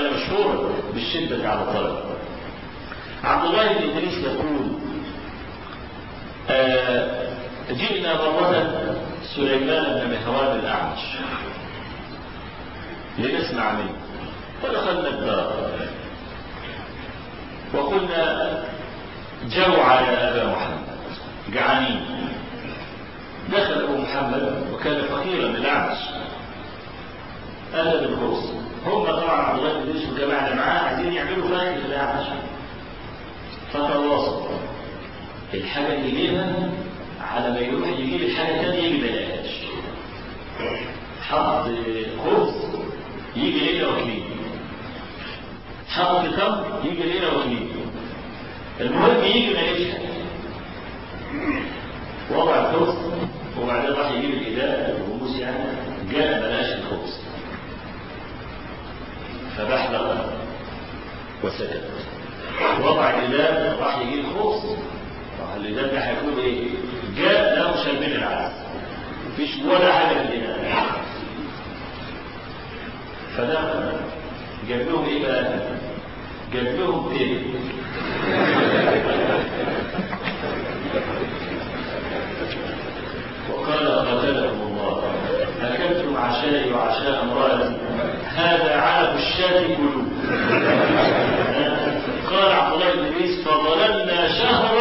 كان مشهورا بالشدة على الطلب عبد الله بن إدريس يقول آه جئنا مرة سليمان بن مهران الأعمش لنسمع منه فدخلنا الدار وقلنا جوع يا أبا محمد جعانين دخل أبو محمد وكان فقيرا الأعمش أهلا بالخبز هم طبعا عبد الله بن يوسف والجماعة معاه عايزين يعملوا فاكهة الأعمش فتواصل الحاجة اللي يجيبها على ما يروح يجيب الحاجة الثانية يجي ما يلاقيهاش حط خبز يجي ليلة وكلين حط تمر يجي ليلة وكلين المهم يجي ما يلاقيش حاجة وضع الخبز وبعدين راح يجيب الإداء والرموز يعني جاء ما لقاش الخبز فبحلق وسكت وضع الإداء راح يجيب الخبز راح الإداء ده هيكون إيه؟ جاء له شربين العسل مفيش ولا حاجة في الإناء فده جاب لهم إيه بقى؟ جاب لهم إيه؟ وقال قتلكم الله أكلتم عشائي وعشاء امرأتي هذا علف الشاة كلوب قال عبد الله بن ادريس فظللنا شهرا